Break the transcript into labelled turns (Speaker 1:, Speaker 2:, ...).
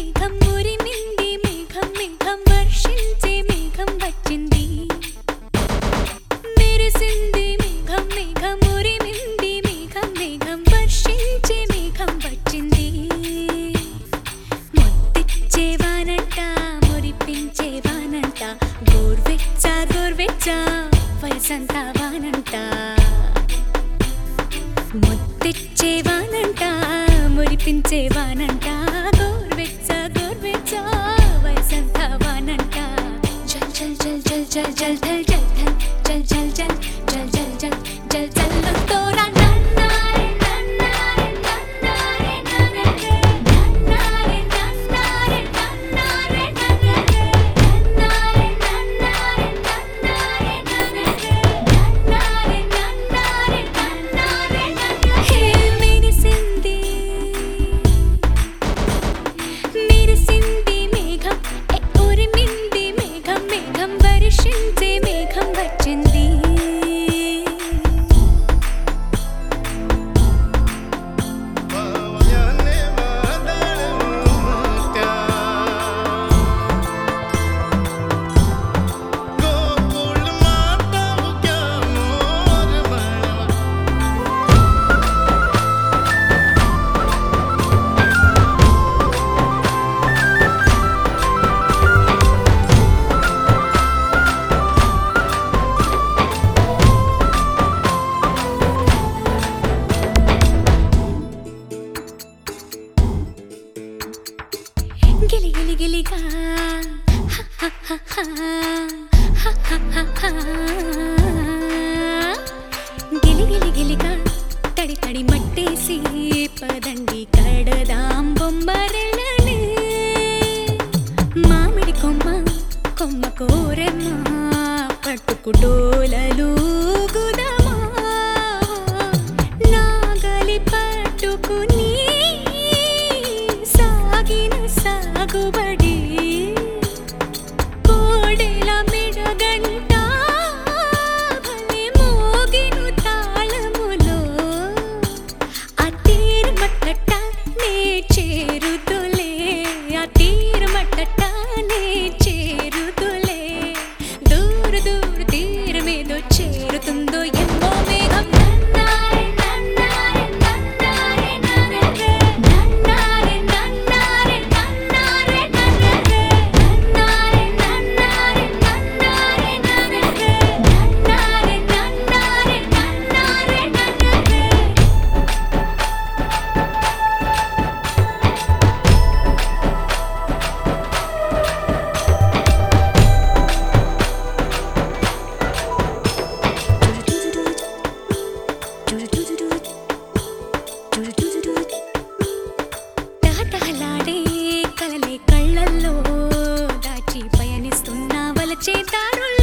Speaker 1: మేఘం ఉరిమింది మేఘం మేఘం వర్షించే మేఘం వచ్చింది మెరిసింది మేఘం మేఘం ఉరిమింది మేఘం మేఘం వర్షించే మేఘం వచ్చింది ముద్దిచ్చే వానంట మురిపించే వానంట గోర్వెచ్చ గోర్వెచ్చ వయసంతా వానంట ముద్దిచ్చే వానంట మురిపించే వానంట గోర్వెచ్చ గోర్వెచ్చ వయసంతా వానంట జల్ జల్ జల్ జల్ జల్ జల్ జల్ జల్ జల్ జల్ జల్ జల్ జల్ జల్ జల్ జల్ తోరా నన్నారే నన్నారే నన్నారే నన్నారే నన్నారే నన్నారే నన్నారే నన్నారే నన్నారే నన్నారే నన్నారే నన్నారే నన్నారే హే మెరిసింది మెరిసింది మేఘం ఏ ఉరిమింది మేఘం మేఘం వర్షించే మేఘం వచ్చింది
Speaker 2: पावयाने वादळ उमट्या गोकुळ माता उग्या मोर मळवा
Speaker 1: గిలి గిలి గిలిగా గిలి గిలి గిలిగా తడి తడి మట్టేసి పదండి కడదాం బొమ్మరెళ్ళని మామిడి కొమ్మ కొమ్మ కోరెమ్మ పట్టుకుటోలలు గుదమా నాగలి పట్టుకుని సాగిన సాగుబడి కోడెల మిడగంట భలే మోగిను తాళములో ఆ తీరమట్టట నే చేరుతులే ఆ తీరమట్టట నే చేరుతులే దూర దూర తీరమేదో చేరుతుందో ఎమ్మో మేఘం నన్నారే నన్నారే నన్నారే నన్నారే నన్నారే నన్నారే నన్నారే నన్నారే నన్నారే నన్నారే నన్నారే నన్నారే నన్నారే నన్నారే నన్నారే తహతహలాడే కలలే కళ్ళల్లో దాచి పయనిస్తున్న వలచే దారుల్లో